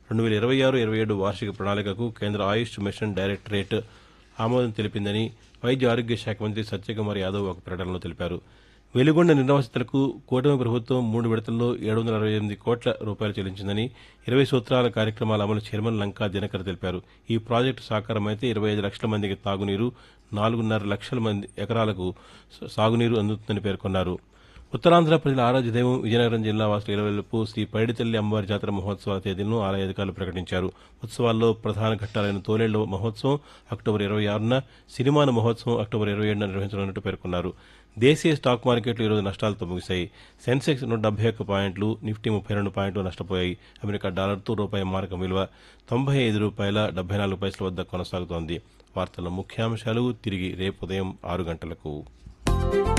రెండు వేల ఇరవై ఆరు ఇరవై ఏడు వార్షిక ప్రణాళికకు కేంద్ర ఆయుష్ మిషన్ డైరెక్టరేట్ ఆమోదం తెలిపిందని వైద్య ఆరోగ్య శాఖ మంత్రి సత్యకుమార్ యాదవ్ ఒక ప్రకటనలో తెలిపారు వెలుగొండ నిర్వాసితులకు కూటమి ప్రభుత్వం మూడు విడతల్లో ఏడు వందల అరవై ఎనిమిది కోట్ల రూపాయలు చెల్లించిందని ఇరవై సూత్రాల కార్యక్రమాల అమలు చైర్మన్ లంకా దినకర్ తెలిపారు ఈ ప్రాజెక్టు సాకారమైతే ఇరవై ఐదు లక్షల మందికి తాగునీరు నాలుగున్నర లక్షల మంది ఎకరాలకు సాగునీరు అందుతుందని పేర్కొన్నారు ఉత్తరాంధ్ర ప్రజల ఆరాధ్య దైవం విజయనగరం జిల్లా వాసుల ఇలవెల్పు శ్రీ పైడితల్లి అమ్మవారి జాతర మహోత్సవాల తేదీలను ఆలయ అధికారులు ప్రకటించారు ఉత్సవాల్లో ప్రధాన ఘట్టాలైన తోలేళ్ల మహోత్సవం అక్టోబర్ ఇరవై ఆరున సినిమాన మహోత్సవం అక్టోబర్ ఇరవై ఏడున నిర్వహించనున్నట్టు పేర్కొన్నారు దేశీయ స్టాక్ మార్కెట్లు ఈరోజు నష్టాలతో ముగిశాయి సెన్సెక్స్ నూట డెబ్బై ఒక్క పాయింట్లు నిఫ్టీ ముప్పై రెండు పాయింట్లు నష్టపోయాయి అమెరికా డాలర్తో రూపాయి మారకం విలువ తొంభై ఐదు రూపాయల డెబ్బై నాలుగు పైసల వద్ద కొనసాగుతోంది వార్తల ముఖ్యాంశాలు తిరిగి రేపు ఉదయం ఆరు గంటలకు